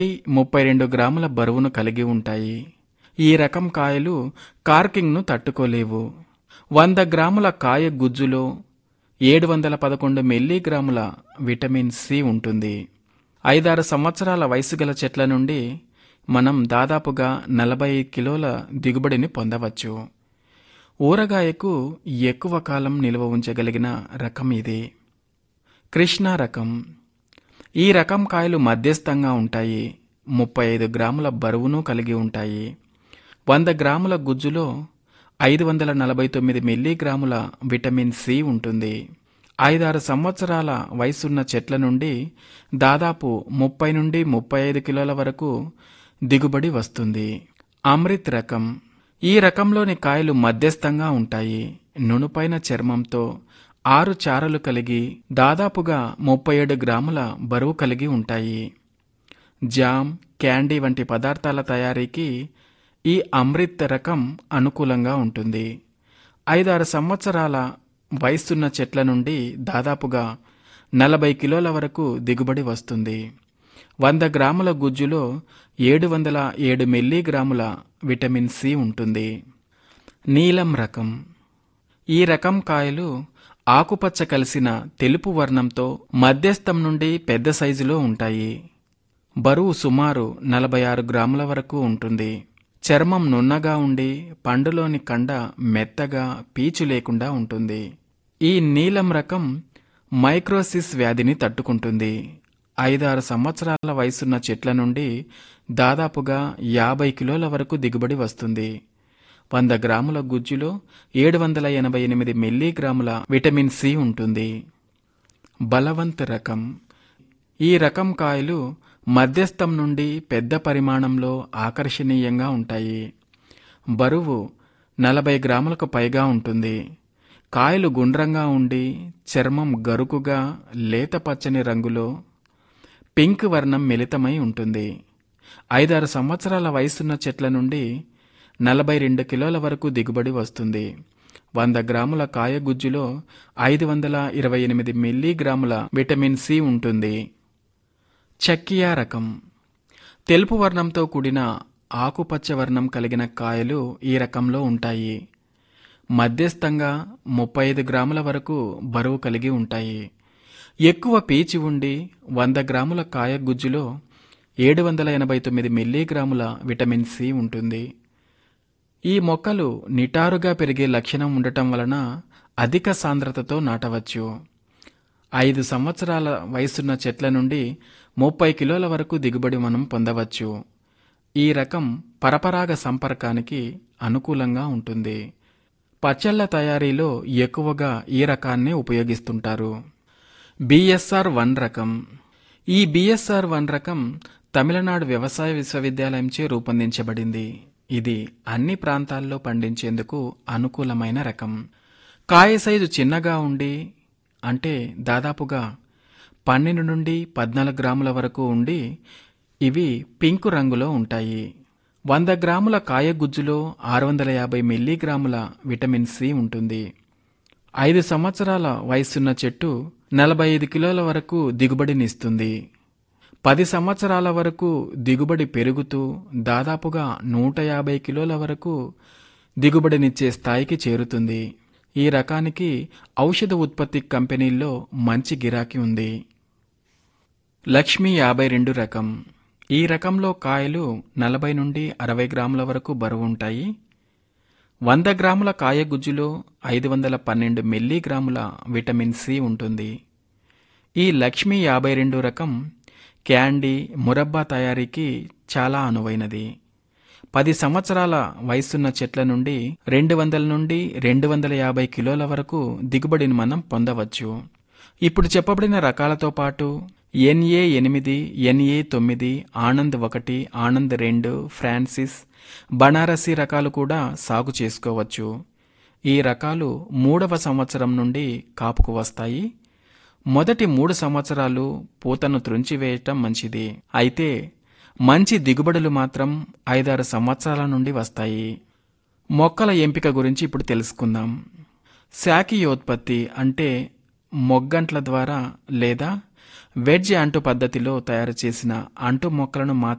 ముప్పై రెండు గ్రాముల బరువును కలిగి ఉంటాయి ఈ రకం కాయలు కార్కింగ్ను తట్టుకోలేవు వంద గ్రాముల కాయ గుజ్జులో ఏడు వందల పదకొండు మిల్లీగ్రాముల విటమిన్ సి ఉంటుంది ఐదారు సంవత్సరాల వయసు గల చెట్ల నుండి మనం దాదాపుగా నలభై కిలోల దిగుబడిని పొందవచ్చు ఊరగాయకు ఎక్కువ కాలం నిల్వ ఉంచగలిగిన రకం ఇది కృష్ణ రకం ఈ రకం కాయలు మధ్యస్థంగా ఉంటాయి ముప్పై ఐదు గ్రాముల బరువును కలిగి ఉంటాయి వంద గ్రాముల గుజ్జులో ఐదు వందల నలభై తొమ్మిది మిల్లీగ్రాముల విటమిన్ సి ఉంటుంది ఐదారు సంవత్సరాల వయసున్న చెట్ల నుండి దాదాపు ముప్పై నుండి ముప్పై ఐదు కిలోల వరకు దిగుబడి వస్తుంది అమృత్ రకం ఈ రకంలోని కాయలు మధ్యస్థంగా ఉంటాయి నునుపైన చర్మంతో ఆరు చారలు కలిగి దాదాపుగా ముప్పై ఏడు గ్రాముల బరువు కలిగి ఉంటాయి జామ్ క్యాండీ వంటి పదార్థాల తయారీకి ఈ అమృత్ రకం అనుకూలంగా ఉంటుంది ఐదారు సంవత్సరాల వయసున్న చెట్ల నుండి దాదాపుగా నలభై కిలోల వరకు దిగుబడి వస్తుంది వంద గ్రాముల గుజ్జులో ఏడు వందల ఏడు మిల్లీగ్రాముల విటమిన్ సి ఉంటుంది నీలం రకం ఈ రకం కాయలు ఆకుపచ్చ కలిసిన తెలుపు వర్ణంతో మధ్యస్థం నుండి పెద్ద సైజులో ఉంటాయి బరువు సుమారు నలభై ఆరు గ్రాముల వరకు ఉంటుంది చర్మం నున్నగా ఉండి పండులోని కండ మెత్తగా పీచు లేకుండా ఉంటుంది ఈ నీలం రకం మైక్రోసిస్ వ్యాధిని తట్టుకుంటుంది ఐదారు సంవత్సరాల వయసున్న చెట్ల నుండి దాదాపుగా యాభై కిలోల వరకు దిగుబడి వస్తుంది వంద గ్రాముల గుజ్జులో ఏడు వందల ఎనభై ఎనిమిది మిల్లీగ్రాముల విటమిన్ సి ఉంటుంది బలవంత్ రకం ఈ రకం కాయలు మధ్యస్థం నుండి పెద్ద పరిమాణంలో ఆకర్షణీయంగా ఉంటాయి బరువు నలభై గ్రాములకు పైగా ఉంటుంది కాయలు గుండ్రంగా ఉండి చర్మం గరుకుగా లేత పచ్చని రంగులో పింక్ వర్ణం మిళితమై ఉంటుంది ఐదారు సంవత్సరాల వయసున్న చెట్ల నుండి నలభై రెండు కిలోల వరకు దిగుబడి వస్తుంది వంద గ్రాముల కాయ గుజ్జులో ఐదు వందల ఇరవై ఎనిమిది మిల్లీగ్రాముల విటమిన్ సి ఉంటుంది చక్కియా రకం తెలుపు వర్ణంతో కూడిన ఆకుపచ్చ వర్ణం కలిగిన కాయలు ఈ రకంలో ఉంటాయి మధ్యస్థంగా ముప్పై ఐదు గ్రాముల వరకు బరువు కలిగి ఉంటాయి ఎక్కువ పీచి ఉండి వంద గ్రాముల కాయ గుజ్జులో ఏడు వందల ఎనభై తొమ్మిది మిల్లీగ్రాముల విటమిన్ సి ఉంటుంది ఈ మొక్కలు నిటారుగా పెరిగే లక్షణం ఉండటం వలన అధిక సాంద్రతతో నాటవచ్చు ఐదు సంవత్సరాల వయసున్న చెట్ల నుండి ముప్పై కిలోల వరకు దిగుబడి మనం పొందవచ్చు ఈ రకం పరపరాగ సంపర్కానికి అనుకూలంగా ఉంటుంది పచ్చళ్ల తయారీలో ఎక్కువగా ఈ రకాన్ని ఉపయోగిస్తుంటారు బిఎస్ఆర్ వన్ రకం ఈ బిఎస్ఆర్ వన్ రకం తమిళనాడు వ్యవసాయ విశ్వవిద్యాలయంచే రూపొందించబడింది ఇది అన్ని ప్రాంతాల్లో పండించేందుకు అనుకూలమైన రకం కాయ సైజు చిన్నగా ఉండి అంటే దాదాపుగా పన్నెండు నుండి పద్నాలుగు గ్రాముల వరకు ఉండి ఇవి పింకు రంగులో ఉంటాయి వంద గ్రాముల కాయ గుజ్జులో ఆరు వందల యాభై మిల్లీగ్రాముల విటమిన్ సి ఉంటుంది ఐదు సంవత్సరాల వయసున్న చెట్టు నలభై ఐదు కిలోల వరకు దిగుబడినిస్తుంది పది సంవత్సరాల వరకు దిగుబడి పెరుగుతూ దాదాపుగా నూట యాభై కిలోల వరకు దిగుబడినిచ్చే స్థాయికి చేరుతుంది ఈ రకానికి ఔషధ ఉత్పత్తి కంపెనీల్లో మంచి గిరాకీ ఉంది లక్ష్మి యాభై రెండు రకం ఈ రకంలో కాయలు నలభై నుండి అరవై గ్రాముల వరకు బరువు ఉంటాయి వంద గ్రాముల కాయ గుజ్జులో ఐదు వందల పన్నెండు మిల్లీగ్రాముల విటమిన్ సి ఉంటుంది ఈ లక్ష్మి యాభై రెండు రకం క్యాండీ మురబ్బా తయారీకి చాలా అనువైనది పది సంవత్సరాల వయసున్న చెట్ల నుండి రెండు వందల నుండి రెండు వందల యాభై కిలోల వరకు దిగుబడిని మనం పొందవచ్చు ఇప్పుడు చెప్పబడిన రకాలతో పాటు ఎన్ఏ ఎనిమిది ఎన్ఏ తొమ్మిది ఆనంద్ ఒకటి ఆనంద్ రెండు ఫ్రాన్సిస్ బనారసి రకాలు కూడా సాగు చేసుకోవచ్చు ఈ రకాలు మూడవ సంవత్సరం నుండి కాపుకు వస్తాయి మొదటి మూడు సంవత్సరాలు పూతను త్రుంచివేయటం మంచిది అయితే మంచి దిగుబడులు మాత్రం ఐదారు సంవత్సరాల నుండి వస్తాయి మొక్కల ఎంపిక గురించి ఇప్పుడు తెలుసుకుందాం శాఖీయోత్పత్తి అంటే మొగ్గంట్ల ద్వారా లేదా వెడ్జ్ అంటు పద్ధతిలో తయారు చేసిన అంటు మొక్కలను మాత్రమే